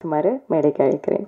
பேசுமாறு மேடைக்கு அழைக்கிறேன்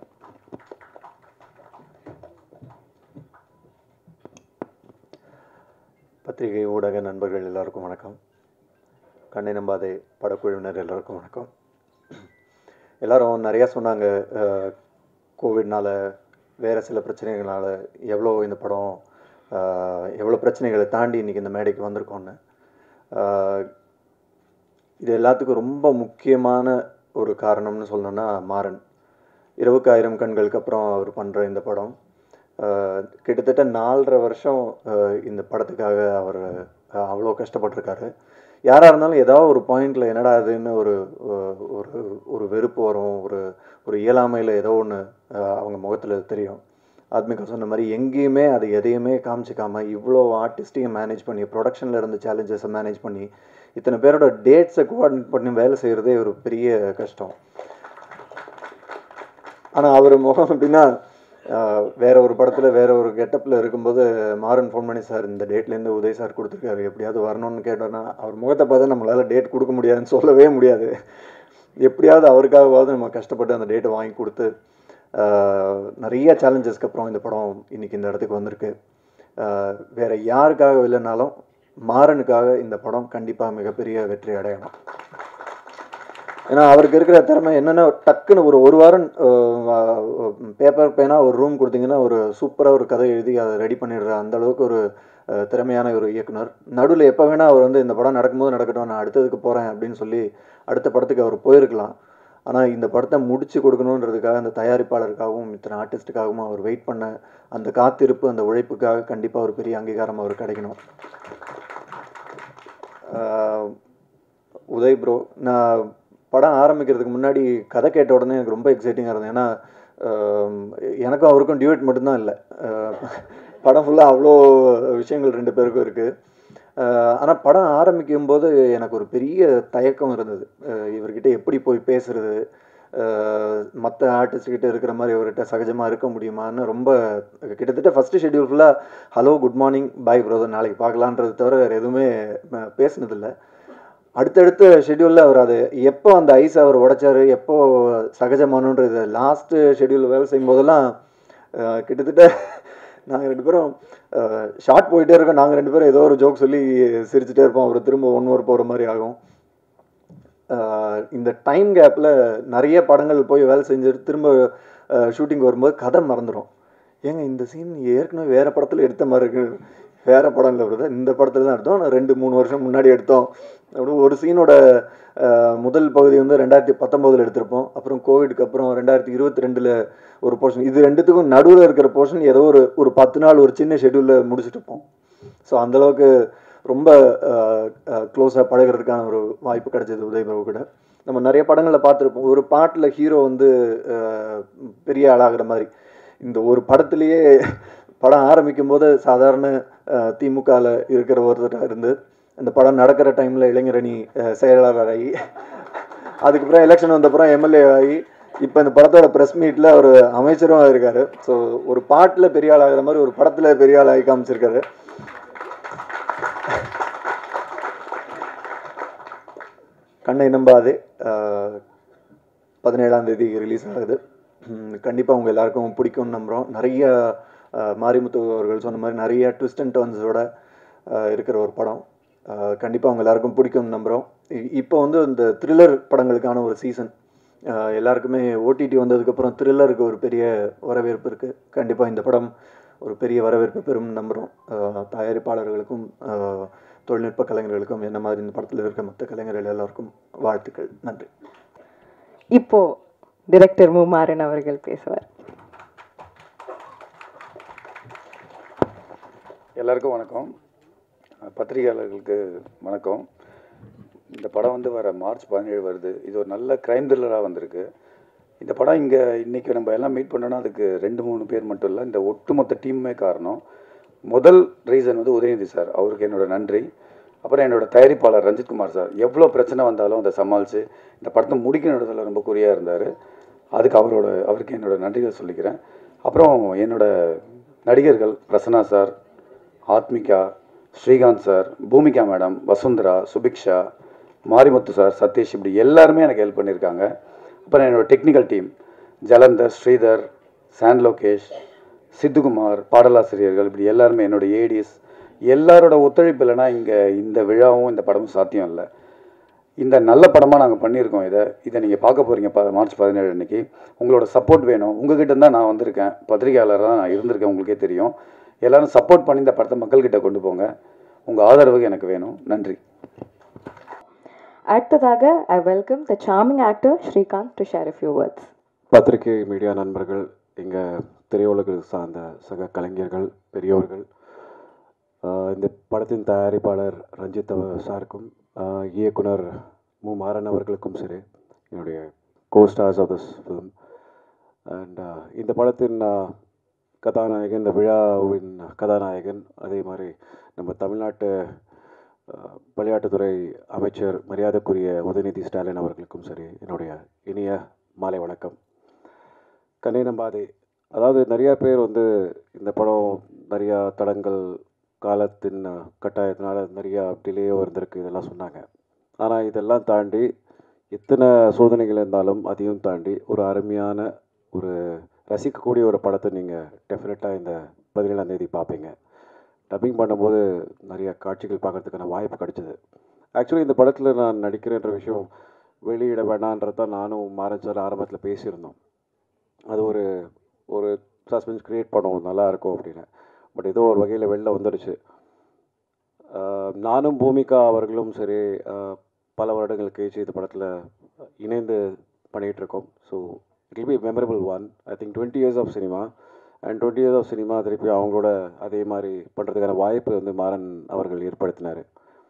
பத்திரிகை ஊடக நண்பர்கள் எல்லாருக்கும் வணக்கம் கண்ணை நம்பாதே படக்குழுவினர் எல்லாருக்கும் வணக்கம் எல்லாரும் நிறையா சொன்னாங்க அஹ், கோவிட்னால வேறு சில பிரச்சனைகளால எவ்வளோ இந்த படம் அஹ், எவ்வளோ பிரச்சனைகளை தாண்டி இன்றைக்கி இந்த மேடைக்கு வந்திருக்கோன்னு அஹ், இது எல்லாத்துக்கும் ரொம்ப முக்கியமான ஒரு காரணம்னு சொல்லணும்னா மாறன் இரவுக்கு ஆயிரம் கண்களுக்கு அப்புறம் அவர் பண்ணுற இந்த படம் அஹ், கிட்டத்தட்ட நாலரை வருஷம் அஹ், இந்த படத்துக்காக அவர் அஹ், அவ்வளோ கஷ்டப்பட்டிருக்காரு யாராக இருந்தாலும் ஏதாவது ஒரு பாயிண்டில் என்னடா அதுன்னு ஒரு அஹ், ஒரு ஒரு வெறுப்பு வரும் ஒரு ஒரு இயலாமையில் ஏதோ ஒன்று அவங்க முகத்தில் தெரியும் ஆத்மிகா சொன்ன மாதிரி எங்கேயுமே அது எதையுமே காமிச்சிக்காம இவ்வளோ ஆர்டிஸ்டையும் மேனேஜ் பண்ணி ப்ரொடக்ஷனில் இருந்த சேலஞ்சஸை மேனேஜ் பண்ணி இத்தனை பேரோட டேட்ஸை கோஆர்டினேட் பண்ணி வேலை செய்கிறதே ஒரு பெரிய கஷ்டம் ஆனால் அவர் முகம் அப்படின்னா ஆஹ், வேற ஒரு படத்தில் வேற ஒரு கெட்டப்பில் இருக்கும்போது மாறன் ஃபோன் பண்ணி சார் இந்த டேட்லேருந்து உதய் சார் கொடுத்துருக்காரு எப்படியாவது வரணும்னு கேட்டோன்னா அவர் முகத்தை பார்த்தா நம்மளால் டேட் கொடுக்க முடியாதுன்னு சொல்லவே முடியாது எப்படியாவது அவருக்காகவாவது நம்ம கஷ்டப்பட்டு அந்த டேட்டை வாங்கி கொடுத்து ஆஹ், நிறைய சேலஞ்சஸ்க்கு அப்புறம் இந்த படம் இன்னைக்கு இந்த இடத்துக்கு வந்திருக்கு ஆஹ், வேற யாருக்காக இல்லைனாலும் மாறனுக்காக இந்த படம் கண்டிப்பாக மிகப்பெரிய வெற்றி அடையணும் ஏன்னா அவருக்கு இருக்கிற திறமை என்னென்னா டக்குன்னு ஒரு ஒரு வாரம் பேப்பர் பேனா ஒரு ரூம் கொடுத்தீங்கன்னா ஒரு சூப்பராக ஒரு கதை எழுதி அதை ரெடி பண்ணிடுற அந்த அளவுக்கு ஒரு அஹ், திறமையான ஒரு இயக்குனர் நடுவில் எப்போ வேணால் அவர் வந்து இந்த படம் நடக்கும்போது நடக்கட்டும் நான் அடுத்ததுக்கு போகிறேன் அப்படின்னு சொல்லி அடுத்த படத்துக்கு அவர் போயிருக்கலாம் ஆனால் இந்த படத்தை முடிச்சு கொடுக்கணுன்றதுக்காக அந்த தயாரிப்பாளருக்காகவும் இத்தனை ஆர்டிஸ்ட்டுக்காகவும் அவர் வெயிட் பண்ண அந்த காத்திருப்பு அந்த உழைப்புக்காக கண்டிப்பாக ஒரு பெரிய அங்கீகாரம் அவர் கிடைக்கணும் ஆஹ், உதய் ப்ரோ நான் படம் ஆரம்பிக்கிறதுக்கு முன்னாடி கதை கேட்ட உடனே எனக்கு ரொம்ப எக்ஸைட்டிங்காக இருந்தது ஏன்னா ஆம், எனக்கும் அவருக்கும் டியூட் மட்டும்தான் இல்லை ஆஹ், படம் ஃபுல்லாக அவ்வளோ விஷயங்கள் ரெண்டு பேருக்கும் இருக்குது ஆனால் படம் ஆரம்பிக்கும் போது எனக்கு ஒரு பெரிய தயக்கம் இருந்தது ஆஹ், இவர்கிட்ட எப்படி போய் பேசுறது மற்ற ஆர்டிஸ்ட்கிட்ட இருக்கிற மாதிரி இவர்கிட்ட சகஜமாக இருக்க முடியுமான்னு ரொம்ப கிட்டத்தட்ட ஃபஸ்ட்டு ஷெட்யூல் ஃபுல்லாக hello good morning bye brother நாளைக்கு பார்க்கலான்றது தவிர வேறு எதுவுமே ம- பேசுனதில்லை அடுத்தடுத்த ஷெட்யூலில் அவர் அது எப்போ அந்த ஐஸ் அவர் உடைச்சாரு எப்போ சகஜமானுன்றது லாஸ்ட்டு ஷெட்யூல் வேலை செய்யும் போதெல்லாம் அஹ், கிட்டத்தட்ட நாங்கள் ரெண்டு பேரும் ஷார்ட் போயிட்டே இருக்கோம் நாங்கள் ரெண்டு பேரும் ஏதோ ஒரு ஜோக் சொல்லி சிரிச்சுட்டே இருப்போம் அவர் திரும்ப ஒன் ஓவர் போகிற மாதிரி ஆகும் அஹ், இந்த டைம் கேப்பில் நிறைய படங்கள் போய் வேலை செஞ்சுட்டு திரும்ப ஷூட்டிங் வரும்போது கதை மறந்துடும் ஏங்க இந்த சீன் ஏற்கனவே வேறு படத்தில் எடுத்த மாதிரி இருக்கு வேறு படம் இல்லை பிரதர் இந்த படத்தில் தான் எடுத்தோம் நான் ரெண்டு மூணு வருஷம் முன்னாடி எடுத்தோம் அப்படி ஒரு சீனோட அஹ், முதல் பகுதி வந்து ரெண்டாயிரத்தி பத்தொம்போதில் எடுத்திருப்போம் அப்புறம் கோவிடுக்கு அப்புறம் ரெண்டாயிரத்தி இருபத்தி ரெண்டில் ஒரு போர்ஷன் இது ரெண்டுத்துக்கும் நடுவில் இருக்கிற போர்ஷன் ஏதோ ஒரு ஒரு பத்து நாள் ஒரு சின்ன ஷெட்யூலில் முடிச்சுட்டு இருப்போம் ஸோ அந்தளவுக்கு ரொம்ப க்ளோஸாக பழகுறதுக்கான ஒரு வாய்ப்பு கிடைச்சது உதய் பிரபு கூட நம்ம நிறைய படங்களில் பார்த்துருப்போம் ஒரு பாட்டில் ஹீரோ வந்து அஹ், பெரிய ஆளாகிற மாதிரி இந்த ஒரு படத்துலேயே படம் ஆரம்பிக்கும் போது சாதாரண திமுகவில் இருக்கிற ஒருத்தர் இருந்து இந்த படம் நடக்கிற டைமில் இளைஞரணி அஹ், செயலாளர் ஆகி அதுக்கப்புறம் எலெக்ஷன் வந்தப்புறம் எம்எல்ஏ ஆகி இப்போ இந்த படத்தோட ப்ரெஸ் மீட்டில் ஒரு அமைச்சரும் ஆயிருக்காரு ஸோ ஒரு பாட்டில் பெரிய ஆள் ஆகிற மாதிரி ஒரு படத்தில் பெரிய ஆள் ஆகி காமிச்சிருக்காரு கண்ணை நம்பாதே அஹ், பதினேழாம் தேதி ரிலீஸ் ஆகுது கண்டிப்பாக உங்கள் எல்லாருக்கும் பிடிக்கும்னு நம்புகிறோம் நிறைய அஹ், மாரிமுத்து அவர்கள் சொன்ன மாதிரி நிறைய ட்விஸ்ட் அண்ட் டர்ன்ஸோட இருக்கிற ஒரு படம் கண்டிப்பாக உங்கள் எல்லாருக்கும் பிடிக்கும்னு நம்புகிறோம் இப்போ வந்து இந்த த்ரில்லர் படங்களுக்கான ஒரு சீசன் எல்லாருக்குமே ஓடிடி வந்ததுக்கப்புறம் த்ரில்லருக்கு ஒரு பெரிய வரவேற்பு இருக்குது கண்டிப்பாக இந்த படம் ஒரு பெரிய வரவேற்பு பெறும் நம்புகிறோம் தயாரிப்பாளர்களுக்கும் அஹ், தொழில்நுட்ப கலைஞர்களுக்கும் என்ன மாதிரி இந்த படத்தில் இருக்க மற்ற கலைஞர்கள் எல்லாருக்கும் வாழ்த்துக்கள் நன்றி இப்போ டிரெக்டர் மு மாறன் அவர்கள் பேசுவார் எல்லாருக்கும் வணக்கம் பத்திரிகையாளர்களுக்கு வணக்கம் இந்த படம் வந்து வர மார்ச் பதினேழு வருது இது ஒரு நல்ல க்ரைம் த்ரில்லராக வந்திருக்கு இந்த படம் இங்கே இன்றைக்கி நம்ம எல்லாம் மீட் பண்ணோன்னா அதுக்கு ரெண்டு மூணு பேர் மட்டும் இல்லை இந்த ஒட்டுமொத்த டீமுமே காரணம் முதல் ரீசன் வந்து உதயநிதி சார் அவருக்கு என்னோட நன்றி அப்புறம் என்னோட தயாரிப்பாளர் ரஞ்சித்குமார் சார் எவ்வளோ பிரச்சனை வந்தாலும் அதை சமாளித்து இந்த படத்தை முடிக்கணுன்றதுல ரொம்ப குறியாக இருந்தார் அதுக்கு அவரோட அவருக்கு என்னோட நன்றிகள் சொல்லிக்கிறேன் அப்புறம் என்னோட நடிகர்கள் Prasanna sir Aathmika Srikanth sir Bhumika madam Vasundhara Subiksha Marimuthu sir Sathish இப்படி எல்லாருமே எனக்கு ஹெல்ப் பண்ணியிருக்காங்க அப்புறம் என்னோட டெக்னிக்கல் டீம் ஜலந்தர் ஸ்ரீதர் சான் லோகேஷ் சித்துகுமார் பாடலாசிரியர்கள் இப்படி எல்லாருமே என்னோட ஏடிஸ் எல்லாரோட ஒத்துழைப்பு இல்லைன்னா இங்கே இந்த விழாவும் இந்த படமும் சாத்தியம் இல்லை இந்த நல்ல படமாக நாங்கள் பண்ணியிருக்கோம் இதை இதை நீங்கள் பார்க்க போகிறீங்க ப மார்ச் பதினேழு அன்னைக்கு உங்களோட சப்போர்ட் வேணும் உங்ககிட்ட தான் நான் வந்திருக்கேன் பத்திரிகையாளராக தான் நான் இருந்திருக்கேன் உங்களுக்கே தெரியும் எல்லாரும் சப்போர்ட் பண்ணி இந்த படத்தை மக்கள்கிட்ட கொண்டு போங்க உங்கள் ஆதரவு எனக்கு வேணும் நன்றி அடுத்ததாக I welcome the charming actor Srikanth to share few words பத்திரிகை மீடியா நண்பர்கள் எங்கள் திரையுலகு சார்ந்த சக கலைஞர்கள் பெரியோர்கள் ஆஹ் இந்த படத்தின் தயாரிப்பாளர் ரஞ்சித் அவ- சாருக்கும் ஆஹ் இயக்குனர் மு மாறன் அவர்களுக்கும் சரி என்னுடைய co stars of this film and இந்த படத்தின் ஆஹ், கதாநாயகன் இந்த விழாவின் கதாநாயகன் அதே மாதிரி நம்ம தமிழ்நாட்டு ஆஹ், விளையாட்டுத்துறை அமைச்சர் மரியாதைக்குரிய உதயநிதி ஸ்டாலின் அவர்களுக்கும் சரி என்னுடைய இனிய மாலை வணக்கம் கண்ணை நம்பாதே அதாவது நிறையா பேர் வந்து இந்த படம் நிறையா தடங்கள் காலத்தின் கட்டாயத்தினால நிறையா டிலேயோ இருந்திருக்கு இதெல்லாம் சொன்னாங்க ஆனால் இதெல்லாம் தாண்டி எத்தனை சோதனைகள் இருந்தாலும் அதையும் தாண்டி ஒரு அருமையான ஒரு ரசிக்கக்கூடிய ஒரு படத்தை நீங்கள் டெஃபினட்டாக இந்த பதினேழாம் தேதி பார்ப்பீங்க டப்பிங் பண்ணும்போது நிறைய காட்சிகள் பார்க்கறதுக்கான வாய்ப்பு கிடைச்சிது ஆக்சுவலி இந்த படத்தில் நான் நடிக்கிறேன்ற விஷயம் வெளியிட வேணான்றது தான் நானும் மாறன் சார் ஆரம்பத்தில் பேசியிருந்தோம் அது ஒரு ஒரு சஸ்பென்ஸ் க்ரியேட் பண்ணுவோம் நல்லா இருக்கும் அப்படின்னு பட் ஏதோ ஒரு வகையில் வெளில வந்துடுச்சு ஆஹ் நானும் பூமிகா அவர்களும் சரி ஆஹ் பல வருடங்கள் கழிச்சு இந்த படத்தில் இணைந்து பண்ணிகிட்டு இருக்கோம் so it will be memorable one I think twenty years of cinema and twenty years of cinema திருப்பி அவங்களோட அதே மாதிரி பண்ணுறதுக்கான வாய்ப்பு வந்து மாறன் அவர்கள் ஏற்படுத்தினார்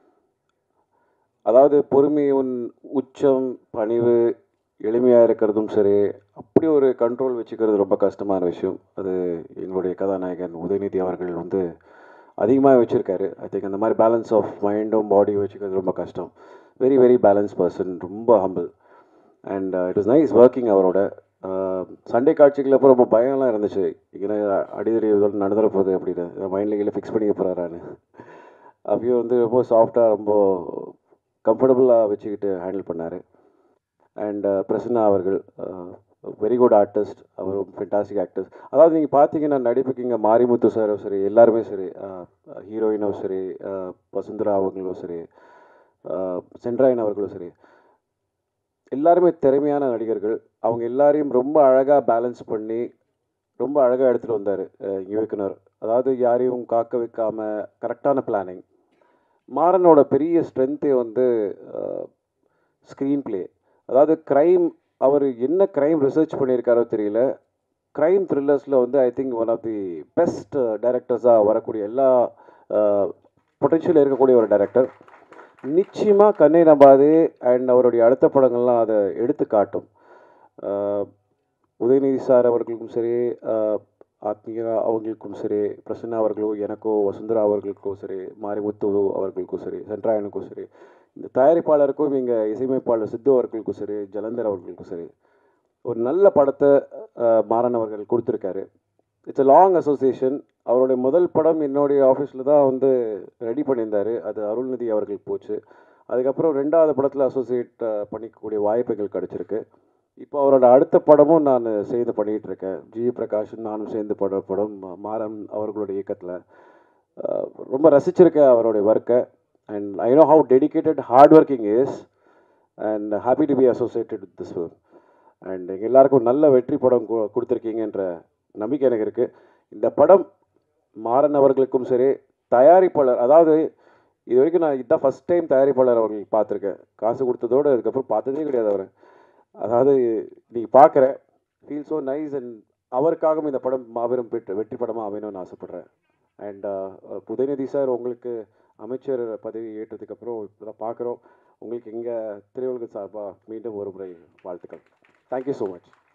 அதாவது பொறுமையின் உச்சம் பணிவு எளிமையாக இருக்கிறதும் சரி அப்படி ஒரு கண்ட்ரோல் வச்சுக்கிறது ரொம்ப கஷ்டமான விஷயம் அது எங்களுடைய கதாநாயகன் உதயநிதி அவர்கள் வந்து அதிகமாக வச்சுருக்காரு ஐ திங்க் அந்த மாதிரி பேலன்ஸ் ஆஃப் மைண்டும் பாடியும் வச்சுக்கிறது ரொம்ப கஷ்டம் வெரி வெரி பேலன்ஸ் பர்சன் ரொம்ப humble and it was nice working அவரோட சண்டே காட்சிகள் அப்போ ரொம்ப பயம்லாம் இருந்துச்சு இங்கே அடிதடி இதோட நடந்துட போகுது அப்படின்னு மைண்டில் கீழே ஃபிக்ஸ் பண்ணிக்க போகிறாரான்னு அப்பயும் வந்து ரொம்ப சாஃப்டாக ரொம்ப கம்ஃபர்டபுளாக வச்சுக்கிட்டு ஹேண்டில் பண்ணார் அண்ட் பிரசன்னா அவர்கள் வெரி குட் ஆர்டிஸ்ட் அவர் ஃபென்டாஸ்டிக் ஆக்டர்ஸ் அதாவது நீங்கள் பார்த்தீங்கன்னா நடிப்புக்கு இங்கே மாரிமுத்து சாரும் சரி எல்லாருமே சரி ஹீரோயினும் சரி அஹ், வசுந்தரா அவங்களும் சரி அஹ், சென்ட்ராயன் அவர்களும் சரி எல்லாருமே திறமையான நடிகர்கள் அவங்க எல்லாரையும் ரொம்ப அழகாக பேலன்ஸ் பண்ணி ரொம்ப அழகாக எடுத்துகிட்டு வந்தார் இயக்குனர் அதாவது யாரையும் காக்க வைக்காம கரெக்டான பிளானிங் மாறனோட பெரிய ஸ்ட்ரென்த்தே வந்து ஸ்க்ரீன் ப்ளே அதாவது க்ரைம் அவர் என்ன க்ரைம் ரிசர்ச் பண்ணியிருக்காரோ தெரியல க்ரைம் த்ரில்லர்ஸில் வந்து I think one of the best டைரக்டர்ஸாக வரக்கூடிய எல்லா பொட்டென்ஷியல் இருக்கக்கூடிய ஒரு டைரக்டர் நிச்சயமாக கண்ணை நம்பாதே அண்ட் அவருடைய அடுத்த படங்கள்லாம் அதை எடுத்து காட்டும் அஹ், உதயநிதி சார் அவர்களுக்கும் சரி அஹ், ஆத்மிகா அவங்களுக்கும் சரி பிரசன்னா அவர்களோ எனக்கோ வசுந்தரா அவர்களுக்கும் சரி மாரிமுத்து அவர்களுக்கும் சரி சென்ட்ராயனுக்கும் சரி இந்த தயாரிப்பாளருக்கும் இங்கே இசையமைப்பாளர் சித்து அவர்களுக்கும் சரி ஜலந்தர் அவர்களுக்கும் சரி ஒரு நல்ல படத்தை அஹ், மாறன் அவர்கள் கொடுத்துருக்காரு இட்ஸ் a லாங் அசோசியேஷன் அவருடைய முதல் படம் என்னுடைய ஆஃபீஸில் தான் வந்து ரெடி பண்ணியிருந்தார் அது அருள்நிதி அவர்கள் போச்சு அதுக்கப்புறம் ரெண்டாவது படத்தில் அசோசியேட் பண்ணிக்கக்கூடிய வாய்ப்புகள் கிடச்சிருக்கு இப்போ அவரோட அடுத்த படமும் நான் சேர்ந்து பண்ணிகிட்டு இருக்கேன் ஜி பிரகாஷும் நானும் சேர்ந்து படுற படம் மா- மாறன் அவர்களுடைய இயக்கத்தில் ரொம்ப ரசிச்சிருக்கேன் அவருடைய ஒர்க்கை and I know how dedicated hard working is and happy to be associated with this film and எங்கள் எல்லாருக்கும் நல்ல வெற்றி படம் கு- கொடுத்துருக்கீங்கன்ற நம்பிக்கை எனக்கு இருக்குது இந்த படம் மாறன் அவர்களுக்கும் சரி தயாரிப்பாளர் அதாவது இது வரைக்கும் நான் இதுதான் ஃபஸ்ட் டைம் தயாரிப்பாளர் அவர்கள் பார்த்துருக்கேன் காசு கொடுத்ததோடு அதுக்கப்புறம் பார்த்ததே கிடையாது அவர் அதாவது நீங்கள் பார்க்குற ஃபீல் ஸோ நைஸ் அண்ட் அவருக்காகவும் இந்த படம் மாபெரும் வெற்றி வெற்றி படமாக அமையணும்னு ஆசைப்பட்றேன் அண்ட் உதயநிதி சார் உங்களுக்கு அமைச்சர் பதவி ஏற்றதுக்கப்புறம் இப்போ தான் பார்க்குறோம் உங்களுக்கு எங்கள் திரையுலக சார்பாக மீண்டும் ஒரு முறை வாழ்த்துக்கள் தேங்க்யூ ஸோ மச்